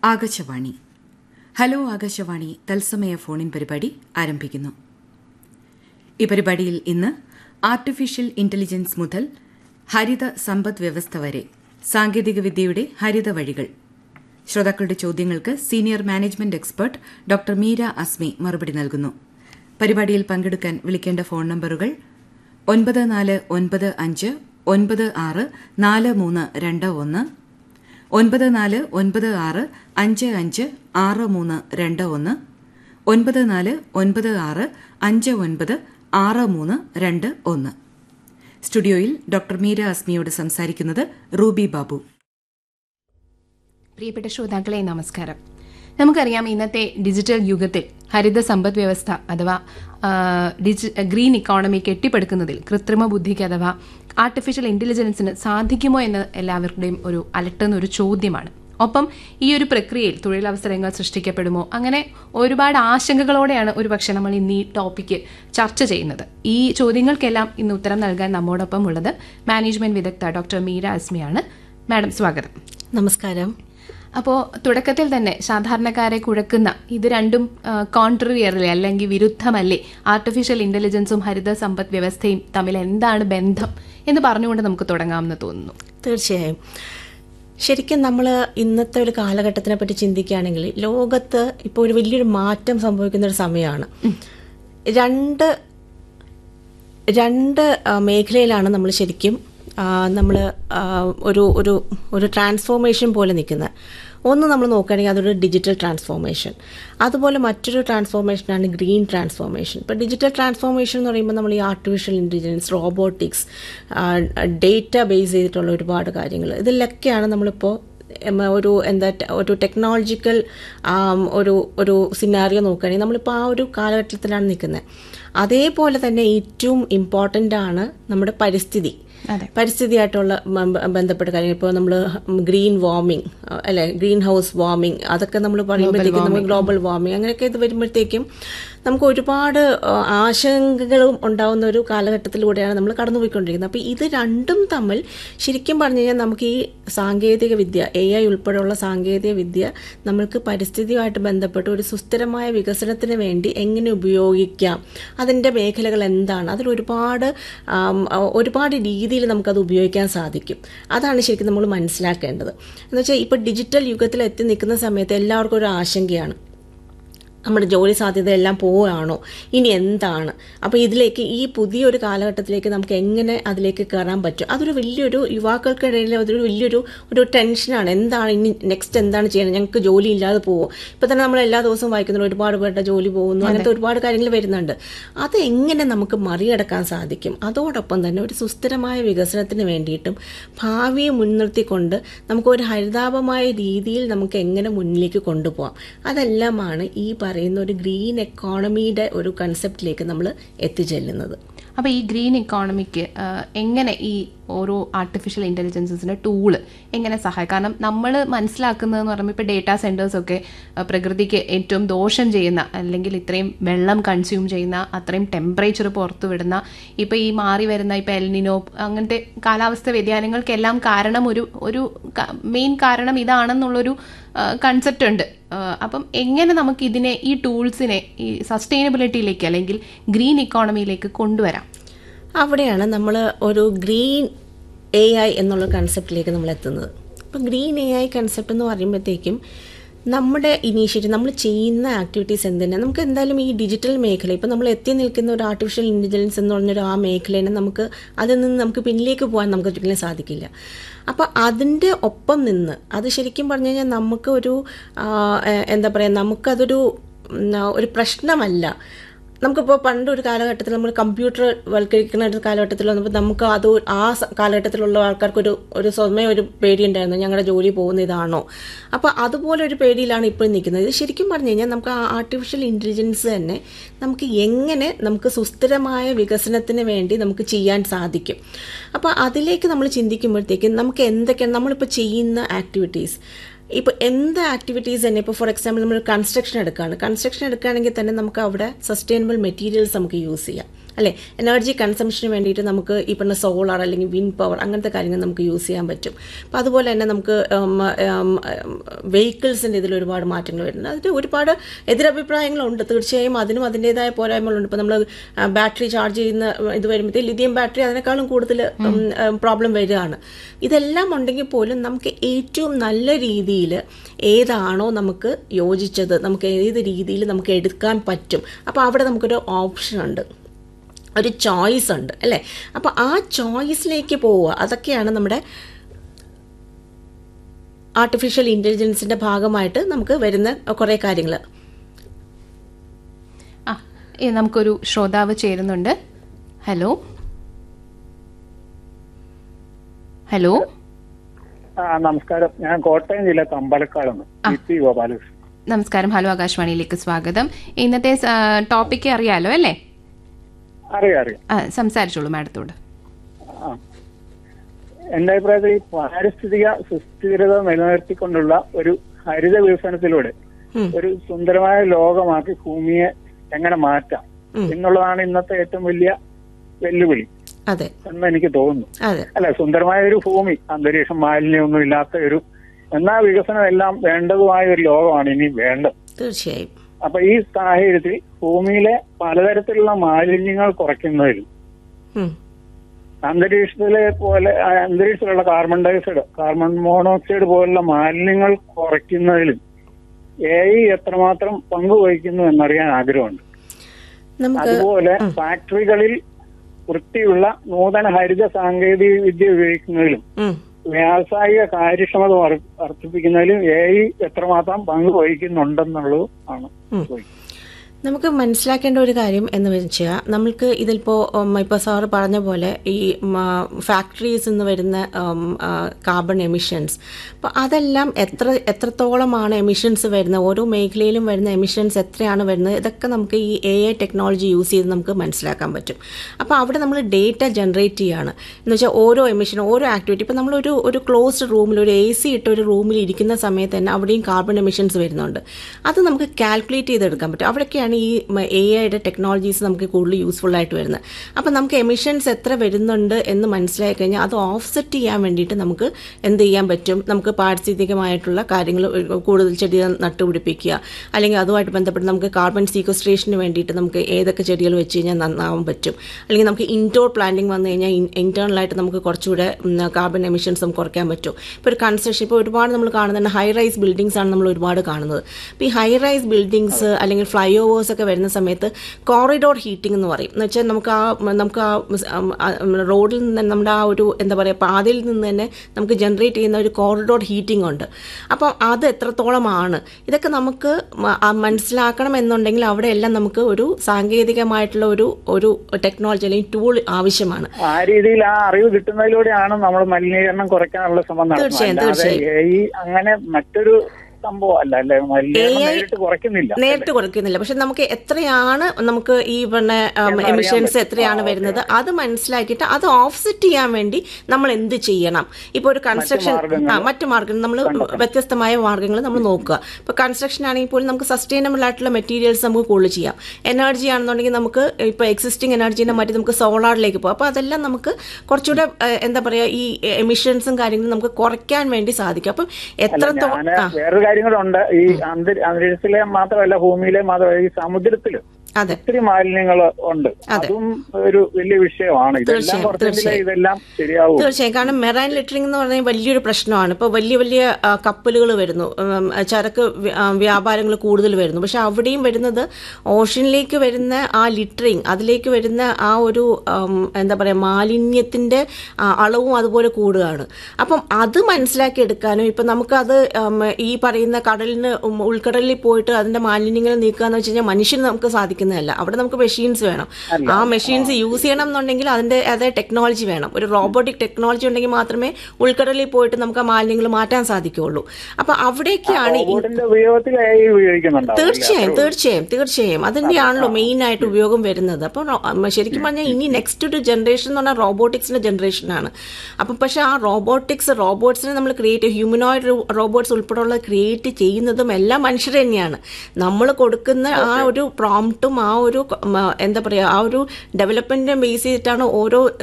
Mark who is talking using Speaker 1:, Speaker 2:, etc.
Speaker 1: Akashvani hello Akashvani തത്സമയ ഫോണിൻ പരിപാടി ആരംഭിക്കുന്നു ഈ പരിപാടിയിൽ ഇന്ന് ആർട്ടിഫിഷ്യൽ ഇന്റലിജൻസ് മുതൽ ഹരിത സമ്പദ് വ്യവസ്ഥ വരെ സാങ്കേതികവിദ്യയുടെ ഹരിത വഴികൾ ശ്രോതാക്കളുടെ ചോദ്യങ്ങൾക്ക് senior management expert doctor Meera Asmi മറുപടി നൽകുന്നു പരിപാടിയിൽ പങ്കെടുക്കാൻ വിളിക്കേണ്ട ഫോൺ നമ്പറുകൾ ഒൻപത് നാല് ഒൻപത് അഞ്ച് ഒൻപത് ആറ് നാല് മൂന്ന് രണ്ട് ഒന്ന് ഒൻപത് നാല് ഒൻപത് ആറ് അഞ്ച് അഞ്ച് ആറ് മൂന്ന് രണ്ട് ഒന്ന് ഒൻപത് നാല് ഒൻപത് ആറ് അഞ്ച് ഒൻപത് ആറ് മൂന്ന് രണ്ട് ഒന്ന് സ്റ്റുഡിയോയിൽ ഡോക്ടർ മീര അസ്മിയോട് സംസാരിക്കുന്നത് റൂബി ബാബു
Speaker 2: പ്രിയപ്പെട്ട ശ്രോതാക്കളെ നമസ്കാരം നമുക്കറിയാം ഇന്നത്തെ ഡിജിറ്റൽ യുഗത്തിൽ ഹരിത സമ്പദ് വ്യവസ്ഥ അഥവാ ആ, ഡിജി ഗ്രീൻ ഇക്കോണമി കെട്ടിപ്പടുക്കുന്നതിൽ കൃത്രിമ ബുദ്ധിക്ക് അഥവാ ആർട്ടിഫിഷ്യൽ ഇന്റലിജൻസിന് സാധിക്കുമോ എന്ന് എല്ലാവരുടെയും ഒരു അലട്ടുന്ന ഒരു ചോദ്യമാണ് ഒപ്പം ഈ ഒരു പ്രക്രിയയിൽ തൊഴിലവസരങ്ങൾ സൃഷ്ടിക്കപ്പെടുമോ അങ്ങനെ ഒരുപാട് ആശങ്കകളോടെയാണ് ഒരു പക്ഷെ നമ്മൾ ഇന്ന് ഈ ടോപ്പിക്ക് ചർച്ച ചെയ്യുന്നത് ഈ ചോദ്യങ്ങൾക്കെല്ലാം ഇന്ന് ഉത്തരം നൽകാൻ നമ്മോടൊപ്പം ഉള്ളത് മാനേജ്മെന്റ് വിദഗ്ധ ഡോക്ടർ മീര അസ്മിയാണ് മാഡം സ്വാഗതം
Speaker 3: നമസ്കാരം
Speaker 2: അപ്പോൾ തുടക്കത്തിൽ തന്നെ സാധാരണക്കാരെ കുഴക്കുന്ന ഇത് രണ്ടും കോൺട്രറി അല്ലേ അല്ലെങ്കിൽ വിരുദ്ധമല്ലേ ആർട്ടിഫിഷ്യൽ ഇന്റലിജൻസും ഹരിത സമ്പദ് വ്യവസ്ഥയും തമ്മിൽ എന്താണ് ബന്ധം എന്ന് പറഞ്ഞുകൊണ്ട് നമുക്ക് തുടങ്ങാമെന്ന് തോന്നുന്നു
Speaker 3: തീർച്ചയായും ശരിക്കും നമ്മൾ ഇന്നത്തെ ഒരു കാലഘട്ടത്തിനെ പറ്റി ചിന്തിക്കുകയാണെങ്കിൽ ലോകത്ത് ഇപ്പോൾ ഒരു വലിയൊരു മാറ്റം സംഭവിക്കുന്ന ഒരു സമയമാണ് രണ്ട് രണ്ട് ആ, മേഖലയിലാണ് നമ്മൾ ശരിക്കും നമ്മൾ ഒരു ഒരു ഒരു ട്രാൻസ്ഫോർമേഷൻ പോലെ നിൽക്കുന്നത് ഒന്ന് നമ്മൾ നോക്കുകയാണെങ്കിൽ അതൊരു ഡിജിറ്റൽ ട്രാൻസ്ഫോർമേഷൻ അതുപോലെ മറ്റൊരു ട്രാൻസ്ഫോർമേഷനാണ് ഗ്രീൻ ട്രാൻസ്ഫോർമേഷൻ ഇപ്പോൾ ഡിജിറ്റൽ ട്രാൻസ്ഫോർമേഷൻ എന്ന് പറയുമ്പോൾ നമ്മൾ ഈ artificial intelligence robotics database ചെയ്തിട്ടുള്ള ഒരുപാട് കാര്യങ്ങൾ ഇതിലൊക്കെയാണ് നമ്മളിപ്പോൾ എം, ഒരു എന്താ ടെ- ഒരു ടെക്നോളജിക്കൽ ഒരു ഒരു സിനാറിയോ നോക്കുകയാണെങ്കിൽ നമ്മളിപ്പോൾ ആ ഒരു കാലഘട്ടത്തിലാണ് നിൽക്കുന്നത് അതേപോലെ തന്നെ ഏറ്റവും ഇമ്പോർട്ടൻ്റ് ആണ് നമ്മുടെ പരിസ്ഥിതി
Speaker 2: അതെ.
Speaker 3: പരിസ്ഥിതിയായിട്ടുള്ള ബ- ബ- ബന്ധപ്പെട്ട കാര്യങ്ങൾ ഇപ്പോൾ നമ്മൾ ഗ്രീൻ വാർമിംഗ് അല്ലെ ഗ്രീൻ ഹൗസ് വാർമിംഗ് അതൊക്കെ നമ്മൾ പറയുമ്പോഴത്തേക്കും നമ്മൾ ഗ്ലോബൽ വാർമിംഗ് അങ്ങനെയൊക്കെ ഇത് വരുമ്പോഴത്തേക്കും നമുക്ക് ഒരുപാട് ആ, ആശങ്കകളും ഉണ്ടാവുന്ന ഒരു കാലഘട്ടത്തിലൂടെയാണ് നമ്മൾ കടന്നുപോയിക്കൊണ്ടിരിക്കുന്നത് അപ്പോൾ ഇത് രണ്ടും തമ്മിൽ ശരിക്കും പറഞ്ഞു കഴിഞ്ഞാൽ നമുക്ക് ഈ സാങ്കേതിക വിദ്യ എ ഐ ഉൾപ്പെടെയുള്ള സാങ്കേതിക വിദ്യ നമ്മൾക്ക് പരിസ്ഥിതിയുമായിട്ട് ബന്ധപ്പെട്ട് ഒരു സുസ്ഥിരമായ വികസനത്തിന് വേണ്ടി എങ്ങനെ ഉപയോഗിക്കാം അതിൻ്റെ മേഖലകൾ എന്താണ് അതിൽ ഒരുപാട് ആം, ഒരുപാട് രീതിയിൽ നമുക്കത് ഉപയോഗിക്കാൻ സാധിക്കും അതാണ് ശരിക്കും നമ്മൾ മനസ്സിലാക്കേണ്ടത് എന്ന് വെച്ചാൽ ഇപ്പോൾ ഡിജിറ്റൽ യുഗത്തിൽ എത്തി നിൽക്കുന്ന സമയത്ത് എല്ലാവർക്കും ഒരു ആശങ്കയാണ് നമ്മുടെ ജോലി സാധ്യത എല്ലാം പോവുകയാണോ ഇനി എന്താണ് അപ്പോൾ ഇതിലേക്ക് ഈ പുതിയൊരു കാലഘട്ടത്തിലേക്ക് നമുക്ക് എങ്ങനെ അതിലേക്ക് കയറാൻ പറ്റും അതൊരു വലിയൊരു യുവാക്കൾക്കിടയിൽ അതൊരു വലിയൊരു ഒരു ടെൻഷനാണ് എന്താണ് ഇനി നെക്സ്റ്റ് എന്താണ് ചെയ്യണം ഞങ്ങൾക്ക് ജോലി ഇല്ലാതെ പോകുമോ ഇപ്പം തന്നെ നമ്മൾ എല്ലാ ദിവസവും വായിക്കുന്നു ഒരുപാട് പേരുടെ ജോലി പോകുന്നു അങ്ങനത്തെ ഒരുപാട് കാര്യങ്ങൾ വരുന്നുണ്ട് അത് എങ്ങനെ നമുക്ക് മറികടക്കാൻ സാധിക്കും അതോടൊപ്പം തന്നെ ഒരു സുസ്ഥിരമായ വികസനത്തിന് വേണ്ടിയിട്ടും ഭാവിയെ മുൻനിർത്തിക്കൊണ്ട് നമുക്ക് ഒരു ഹരിതാപമായ രീതിയിൽ നമുക്ക് എങ്ങനെ മുന്നിലേക്ക് കൊണ്ടുപോകാം അതെല്ലാമാണ് ഈ പറയുന്ന ഒരു ഗ്രീൻ എക്കോണമിയുടെ ഒരു കൺസെപ്റ്റിലേക്ക് നമ്മൾ എത്തിച്ചെല്ലുന്നത്
Speaker 2: അപ്പോൾ ഈ ഗ്രീൻ ഇക്കോണമിക്ക് എങ്ങനെ ഈ ഓരോ ആർട്ടിഫിഷ്യൽ ഇൻ്റലിജൻസിൻ്റെ ടൂള് എങ്ങനെ സഹായിക്കും കാരണം നമ്മൾ മനസ്സിലാക്കുന്നതെന്ന് പറയുമ്പോൾ ഇപ്പോൾ ഡേറ്റാ സെൻറ്റേഴ്സ് ഒക്കെ ആ, പ്രകൃതിക്ക് ഏറ്റവും ദോഷം ചെയ്യുന്ന അല്ലെങ്കിൽ ഇത്രയും വെള്ളം കൺസ്യൂം ചെയ്യുന്ന അത്രയും ടെമ്പറേച്ചർ പുറത്തു വിടുന്ന ഇപ്പോൾ ഈ മാറി വരുന്ന ഇപ്പോൾ എൽനിനോ അങ്ങനത്തെ കാലാവസ്ഥ വ്യതിയാനങ്ങൾക്കെല്ലാം കാരണം ഒരു ഒരു മെയിൻ കാരണം ഇതാണെന്നുള്ളൊരു കൺസെപ്റ്റ് ഉണ്ട് ആ, അപ്പം എങ്ങനെ നമുക്ക് ഇതിനെ ഈ ടൂൾസിനെ ഈ സസ്റ്റൈനബിലിറ്റിയിലേക്ക് അല്ലെങ്കിൽ ഗ്രീൻ ഇക്കോണമിയിലേക്ക് കൊണ്ടുവരാം
Speaker 3: അവിടെയാണ് നമ്മൾ ഒരു ഗ്രീൻ എ ഐ എന്നുള്ള കൺസെപ്റ്റിലേക്ക് നമ്മൾ എത്തുന്നത് അപ്പം ഗ്രീൻ എ ഐ കൺസെപ്റ്റ് എന്ന് പറയുമ്പോഴത്തേക്കും നമ്മുടെ ഇനീഷ്യേറ്റീവ് നമ്മൾ ചെയ്യുന്ന ആക്ടിവിറ്റീസ് എന്തിനാണ് നമുക്ക് എന്തായാലും ഈ ഡിജിറ്റൽ മേഖല ഇപ്പം നമ്മൾ എത്തി നിൽക്കുന്ന ഒരു ആർട്ടിഫിഷ്യൽ ഇൻ്റലിജൻസ് എന്ന് പറഞ്ഞൊരു ആ മേഖലയെ നമുക്ക് അതിൽ നിന്ന് നമുക്ക് പിന്നിലേക്ക് പോകാൻ നമുക്ക് ഒരിക്കലും സാധിക്കില്ല അപ്പോൾ അതിൻ്റെ ഒപ്പം നിന്ന് അത് ശരിക്കും പറഞ്ഞു കഴിഞ്ഞാൽ നമുക്ക് ഒരു ആ, എ- എന്താ പറയുക നമുക്കതൊരു ഉം, ഒരു പ്രശ്നമല്ല നമുക്കിപ്പോൾ പണ്ട് ഒരു കാലഘട്ടത്തിൽ നമ്മൾ കമ്പ്യൂട്ടർ വൽക്കരിക്കുന്ന ഒരു കാലഘട്ടത്തിൽ വന്നപ്പോൾ നമുക്ക് അത് ആ സ- കാലഘട്ടത്തിലുള്ള ആൾക്കാർക്ക് ഒരു ഒരു സ്വയമേ ഒരു പേടിയുണ്ടായിരുന്നു ഞങ്ങളുടെ ജോലി പോകുന്ന ഇതാണോ അപ്പോൾ അതുപോലെ ഒരു പേടിയിലാണ് ഇപ്പോൾ നിൽക്കുന്നത് ഇത് ശരിക്കും പറഞ്ഞു കഴിഞ്ഞാൽ നമുക്ക് ആ ആർട്ടിഫിഷ്യൽ ഇൻ്റലിജൻസ് തന്നെ നമുക്ക് എങ്ങനെ നമുക്ക് സുസ്ഥിരമായ വികസനത്തിന് വേണ്ടി നമുക്ക് ചെയ്യാൻ സാധിക്കും അപ്പോൾ അതിലേക്ക് നമ്മൾ ചിന്തിക്കുമ്പോഴത്തേക്കും നമുക്ക് എന്തൊക്കെയാണ് നമ്മളിപ്പോൾ ചെയ്യുന്ന ആക്ടിവിറ്റീസ് ഇപ്പോൾ എന്ത് ആക്ടിവിറ്റീസ് തന്നെ ഇപ്പോൾ ഫോർ എക്സാമ്പിൾ നമ്മൾ കൺസ്ട്രക്ഷൻ എടുക്കുകയാണ് കൺസ്ട്രക്ഷൻ എടുക്കുകയാണെങ്കിൽ തന്നെ നമുക്ക് അവിടെ സസ്റ്റൈനബിൾ മെറ്റീരിയൽസ് നമുക്ക് യൂസ് ചെയ്യാം അല്ലെ എനർജി കൺസംഷന് വേണ്ടിയിട്ട് നമുക്ക് ഈ പറഞ്ഞ സോളാർ അല്ലെങ്കിൽ വിൻഡ് പവർ അങ്ങനത്തെ കാര്യങ്ങൾ നമുക്ക് യൂസ് ചെയ്യാൻ പറ്റും അപ്പോൾ അതുപോലെ തന്നെ നമുക്ക് വെഹിക്കിൾസിൻ്റെ ഇതിൽ ഒരുപാട് മാറ്റങ്ങൾ വരുന്നുണ്ട് അതിന് ഒരുപാട് എതിരഭിപ്രായങ്ങളുണ്ട് തീർച്ചയായും അതിനും അതിൻ്റെതായ പോരായ്മകളുണ്ട് ഇപ്പോൾ നമ്മൾ ബാറ്ററി ചാർജ് ചെയ്യുന്ന ഇത് വരുമ്പോഴത്തേക്ക് ലിഥിയം ബാറ്ററി അതിനേക്കാളും കൂടുതൽ പ്രോബ്ലം വരികയാണ് ഇതെല്ലാം ഉണ്ടെങ്കിൽ പോലും നമുക്ക് ഏറ്റവും നല്ല രീതിയിൽ ഏതാണോ നമുക്ക് യോജിച്ചത് നമുക്ക് ഏത് രീതിയിൽ നമുക്ക് എടുക്കാൻ പറ്റും അപ്പോൾ അവിടെ നമുക്കൊരു ഓപ്ഷൻ ഉണ്ട് ഒരു ചോയ്സ് ഉണ്ട് അല്ലേ അപ്പോൾ ആ ചോയ്സിലേക്ക് പോവുക അതൊക്കെയാണ് നമ്മുടെ ആർട്ടിഫിഷ്യൽ ഇൻ്റലിജൻസിൻ്റെ ഭാഗമായിട്ട് നമുക്ക് വരുന്ന കുറേ കാര്യങ്ങൾ
Speaker 2: ആ ഏ, നമുക്കൊരു ശ്രോതാവ് ചേരുന്നുണ്ട് ഹലോ ഹലോ
Speaker 4: ആ നമസ്കാരം ഞാൻ കോട്ടയം ജില്ല തമ്പലക്കാടാണ് ഇ പി ഗോപാലകൃഷ്ണൻ
Speaker 2: നമസ്കാരം ഹലോ ആകാശവാണിയിലേക്ക് സ്വാഗതം ഇന്നത്തെ ടോപ്പിക്ക് അറിയാലോ അല്ലേ
Speaker 4: അറിയാം അറിയാം
Speaker 2: ആ, സംസാരിച്ചോളൂ മാഡത്തോട്
Speaker 4: ആ എന്റെ അഭിപ്രായത്തിൽ ഈ പാരിസ്ഥിതിക സുസ്ഥിരത നിലനിർത്തിക്കൊണ്ടുള്ള ഒരു ഹരിത വികസനത്തിലൂടെ
Speaker 3: ഉം.
Speaker 4: ഒരു സുന്ദരമായ ലോകമാക്കി ഭൂമിയെ എങ്ങനെ മാറ്റാം എന്നുള്ളതാണ് ഇന്നത്തെ ഏറ്റവും വലിയ വെല്ലുവിളി
Speaker 3: അതെ
Speaker 4: എന്ന് എനിക്ക് തോന്നുന്നു
Speaker 3: അതെ
Speaker 4: അല്ല സുന്ദരമായ ഒരു ഭൂമി അന്തരീക്ഷം മാലിന്യമൊന്നും ഇല്ലാത്ത ഒരു എന്നാ വികസനം എല്ലാം വേണ്ടതുമായ ഒരു ലോകമാണ് ഇനി വേണ്ടത്
Speaker 3: തീർച്ചയായും
Speaker 4: അപ്പൊ ഈ സാഹചര്യത്തിൽ ഭൂമിയിലെ പലതരത്തിലുള്ള മാലിന്യങ്ങൾ കുറയ്ക്കുന്നതിലും
Speaker 3: ഉം.
Speaker 4: അന്തരീക്ഷത്തിലെ പോലെ ആ, അന്തരീക്ഷത്തിലുള്ള കാർബൺ ഡയോക്സൈഡ് കാർബൺ മോണോക്സൈഡ് പോലുള്ള മാലിന്യങ്ങൾ കുറയ്ക്കുന്നതിലും എ ഐ എത്രമാത്രം പങ്കുവഹിക്കുന്നു എന്നറിയാൻ ആഗ്രഹമുണ്ട്
Speaker 3: നമുക്ക്
Speaker 4: അതുപോലെ ഫാക്ടറികളിൽ വൃത്തിയുള്ള നൂതന ഹരിത സാങ്കേതിക വിദ്യ ഉപയോഗിക്കുന്നതിലും
Speaker 3: ഉം.
Speaker 4: വ്യാവസായിക കാര്യക്ഷമത വർ- വർദ്ധിപ്പിക്കുന്നതിലും എ ഐ എത്രമാത്രം പങ്ക് വഹിക്കുന്നുണ്ടെന്നുള്ളത് ആണ് ചോദിക്കുന്നത്
Speaker 3: നമുക്ക് മനസ്സിലാക്കേണ്ട ഒരു കാര്യം എന്ന് വെച്ചാൽ നമ്മൾക്ക് ഇതിലിപ്പോൾ ഇപ്പോൾ സാറ് പറഞ്ഞ പോലെ ഈ ഫാക്ടറീസ് നിന്ന് വരുന്ന കാർബൺ എമിഷൻസ് അപ്പോൾ അതെല്ലാം എത്ര എത്രത്തോളമാണ് എമിഷൻസ് വരുന്നത് ഓരോ മേഖലയിലും വരുന്ന എമിഷൻസ് എത്രയാണ് വരുന്നത് ഇതൊക്കെ നമുക്ക് ഈ എ ഐ ടെക്നോളജി യൂസ് ചെയ്ത് നമുക്ക് മനസ്സിലാക്കാൻ പറ്റും അപ്പോൾ അവിടെ നമ്മൾ ഡേറ്റ ജനറേറ്റ് ചെയ്യാണ് എന്ന് വെച്ചാൽ ഓരോ എമിഷൻ ഓരോ ആക്ടിവിറ്റി ഇപ്പോൾ നമ്മളൊരു ഒരു ക്ലോസ്ഡ് റൂമിൽ ഒരു എ സി ഇട്ട ഒരു റൂമിൽ ഇരിക്കുന്ന സമയത്ത് തന്നെ അവിടെയും കാർബൺ എമിഷൻസ് വരുന്നുണ്ട് അത് നമുക്ക് കാൽക്കുലേറ്റ് ചെയ്തെടുക്കാൻ പറ്റും അവിടെയൊക്കെയാണ് ഈ എ ഐയുടെ ടെക്നോളജീസ് നമുക്ക് കൂടുതൽ യൂസ്ഫുൾ ആയിട്ട് വരുന്നത് അപ്പം നമുക്ക് എമിഷൻസ് എത്ര വരുന്നുണ്ട് എന്ന് മനസ്സിലായി കഴിഞ്ഞാൽ അത് ഓഫ്സെറ്റ് ചെയ്യാൻ വേണ്ടിയിട്ട് നമുക്ക് എന്ത് ചെയ്യാൻ പറ്റും നമുക്ക് പാരിസ്ഥിതികമായിട്ടുള്ള കാര്യങ്ങൾ കൂടുതൽ ചെടികൾ നട്ടുപിടിപ്പിക്കുക അല്ലെങ്കിൽ അതുമായിട്ട് ബന്ധപ്പെട്ട് നമുക്ക് കാർബൺ സീക്വസ്ട്രേഷന് വേണ്ടിയിട്ട് നമുക്ക് ഏതൊക്കെ ചെടികൾ വെച്ച് കഴിഞ്ഞാൽ നന്നാവാൻ പറ്റും അല്ലെങ്കിൽ നമുക്ക് ഇൻഡോർ പ്ലാന്റിംഗ് വന്നു കഴിഞ്ഞാൽ ഇന്റേണലായിട്ട് നമുക്ക് കുറച്ചുകൂടെ കാർബൺ എമിഷൻസ് നമുക്ക് കുറയ്ക്കാൻ പറ്റും ഇപ്പോൾ ഒരു കൺസ്ട്രക്ഷൻ ഇപ്പോൾ ഒരുപാട് നമ്മൾ കാണുന്നുണ്ട് ഹൈ റൈസ് ബിൽഡിങ്സ് ആണ് നമ്മൾ ഒരുപാട് കാണുന്നത് അപ്പോൾ ഈ ഹൈ റൈസ് ബിൽഡിങ്സ് അല്ലെങ്കിൽ ഫ്ലൈ ഓവേഴ്സ് ഒക്കെ വരുന്ന സമയത്ത് കോറിഡോർ ഹീറ്റിംഗ് എന്ന് പറയും എന്ന് വെച്ചാൽ നമുക്ക് ആ നമുക്ക് ആ ഉം, ആ, ഉം, റോഡിൽ നിന്ന് തന്നെ നമ്മുടെ ആ ഒരു എന്താ പറയുക പാതയിൽ നിന്ന് തന്നെ നമുക്ക് ജനറേറ്റ് ചെയ്യുന്ന ഒരു കോറിഡോർ ഹീറ്റിംഗ് ഉണ്ട് അപ്പോൾ അത് എത്രത്തോളമാണ് ഇതൊക്കെ നമുക്ക് മ- ആ മനസ്സിലാക്കണം എന്നുണ്ടെങ്കിൽ അവിടെ എല്ലാം നമുക്ക് ഒരു സാങ്കേതികമായിട്ടുള്ള ഒരു ഒരു ടെക്നോളജി അല്ലെങ്കിൽ ടൂൾ ആവശ്യമാണ്
Speaker 4: ആ രീതിയിൽ ആ അറിവ് കിട്ടുന്നതിലൂടെയാണ് നമ്മൾ മലിനീകരണം കുറയ്ക്കാനുള്ള ശ്രമം
Speaker 3: തീർച്ചയായും,
Speaker 4: നടത്തുന്നത് അല്ലാതെ
Speaker 3: തീർച്ചയായും.
Speaker 4: AI അങ്ങനെ മറ്റൊരു സംഭവം അല്ല അല്ലെ മലിനീകരണം
Speaker 3: AI
Speaker 4: നേരിട്ട് കുറയ്ക്കുന്നില്ല
Speaker 3: നേരിട്ട് കുറയ്ക്കുന്നില്ല പക്ഷെ നമുക്ക് എത്രയാണ് നമുക്ക് ഈ പറഞ്ഞ
Speaker 4: എന്നറിയാൻ
Speaker 3: എമിഷൻസ്
Speaker 4: പറ്റും.
Speaker 3: എത്രയാണ്
Speaker 4: ആ,
Speaker 3: വരുന്നത് അത് മനസ്സിലാക്കിയിട്ട് അത് ഓഫ്സെറ്റ് ചെയ്യാൻ വേണ്ടി നമ്മൾ എന്ത് ചെയ്യണം ഇപ്പോൾ ഒരു കൺസ്ട്രക്ഷൻ
Speaker 4: മാർഗ്ഗങ്ങൾ
Speaker 3: ആ മറ്റു മാർഗ്ഗങ്ങൾ നമ്മൾ വ്യത്യസ്തമായ മാർഗ്ഗങ്ങൾ നമ്മൾ നോക്കുക ഇപ്പോൾ കൺസ്ട്രക്ഷൻ ആണെങ്കിൽ പോലും നമുക്ക് സസ്റ്റൈനബിൾ ആയിട്ടുള്ള മെറ്റീരിയൽസ് നമുക്ക് കൂടുതൽ ചെയ്യാം എനർജി ആണെന്നുണ്ടെങ്കിൽ നമുക്ക് ഇപ്പോൾ എക്സിസ്റ്റിംഗ് എനർജീനെ മാറ്റി നമുക്ക് സോളാറിലേക്ക് പോകും അപ്പോൾ അതെല്ലാം നമുക്ക് കുറച്ചുകൂടെ ഏഹ്, എന്താ പറയുക ഈ എമിഷൻസും കാര്യങ്ങളും നമുക്ക് കുറയ്ക്കാൻ വേണ്ടി സാധിക്കും അപ്പം എത്രത്തോളം
Speaker 4: ഞാന്
Speaker 3: ആ
Speaker 4: വേറൊരു കാര്യം കൂടെ ഉണ്ട് ഈ അന്തരി അന്തരീക്ഷത്തിലെ മാത്രമല്ല ഭൂമിയിലെ മാത്രമല്ല ഈ സമുദ്രത്തിലും
Speaker 3: അതെ
Speaker 4: ഒത്തിരി മാലിന്യങ്ങൾ ഉണ്ട് അതും ഒരു വലിയ വിഷയമാണ് ഇതെല്ലാം
Speaker 3: തീർച്ചയായും,
Speaker 4: കുറച്ചെങ്കിലേ
Speaker 3: തീർച്ചയായും.
Speaker 4: ഇതെല്ലാം ശരിയാവൂ
Speaker 3: തീർച്ചയായും കാരണം മെറൈൻ ലിറ്ററിംഗ് എന്ന് പറഞ്ഞാൽ വലിയൊരു പ്രശ്നമാണ് ഇപ്പോൾ വലിയ വലിയ കപ്പലുകൾ വരുന്നു ഉം, ചരക്ക് വ്യാപാരങ്ങൾ കൂടുതൽ വരുന്നു പക്ഷെ അവിടെയും വരുന്നത് ഓഷനിലേക്ക് വരുന്ന ആ ലിറ്ററിങ് അതിലേക്ക് വരുന്ന ആ ഒരു ഉം, എന്താ പറയുക മാലിന്യത്തിൻ്റെ അളവും അതുപോലെ കൂടുകയാണ് അപ്പം അത് മനസ്സിലാക്കി എടുക്കാനും ഇപ്പം നമുക്കത് ഉം, ഈ പറയുന്ന കടലിന് ഉം, ഉൾക്കടലിൽ പോയിട്ട് അതിൻ്റെ മാലിന്യങ്ങൾ നീക്കുക എന്ന് വെച്ച് കഴിഞ്ഞാൽ മനുഷ്യന് നമുക്ക് സാധിക്കുന്നതല്ല അവിടെ നമുക്ക് മെഷീൻസ് വേണം ആ മെഷീൻസ് യൂസ് ചെയ്യണം എന്നുണ്ടെങ്കിൽ അതിൻ്റെ അതേ ടെക്നോളജി വേണം ഒരു റോബോട്ടിക് ടെക്നോളജി ഉണ്ടെങ്കിൽ മാത്രമേ ഉൾക്കടലിൽ പോയിട്ട് നമുക്ക് ആ മാലിന്യങ്ങൾ മാറ്റാൻ സാധിക്കുള്ളൂ അപ്പൊ അവിടേക്കാണ് ഈ-
Speaker 4: റോബോട്ടിന്റെ ഉപയോഗത്തിൽ AI ഉപയോഗിക്കുന്നുണ്ടാവും
Speaker 3: തീർച്ചയായും തീർച്ചയായും തീർച്ചയായും അതിന്റെയാണല്ലോ മെയിൻ ആയിട്ട് ഉപയോഗം വരുന്നത് അപ്പോൾ ശരിക്കും പറഞ്ഞാൽ ഇനി നെക്സ്റ്റ് ഒരു ജനറേഷൻ എന്ന് പറഞ്ഞാൽ റോബോട്ടിക്സിന്റെ ജനറേഷനാണ് അപ്പം പക്ഷെ ആ റോബോട്ടിക്സ് റോബോട്ട്സിനെ നമ്മൾ ക്രിയേറ്റ് ഹ്യൂമനോയിഡ് റോബോട്ട്സ് ഉൾപ്പെടെയുള്ള ക്രിയേറ്റ് ചെയ്യുന്നതും എല്ലാം മനുഷ്യർ തന്നെയാണ് നമ്മൾ കൊടുക്കുന്ന ആ ഒരു പ്രോംപ്റ്റും ആ ഒരു ക- മ, എന്താ പറയുക ആ ഒരു ഡെവലപ്മെന്റിനെ ബേസ് ചെയ്തിട്ടാണ് ഓരോ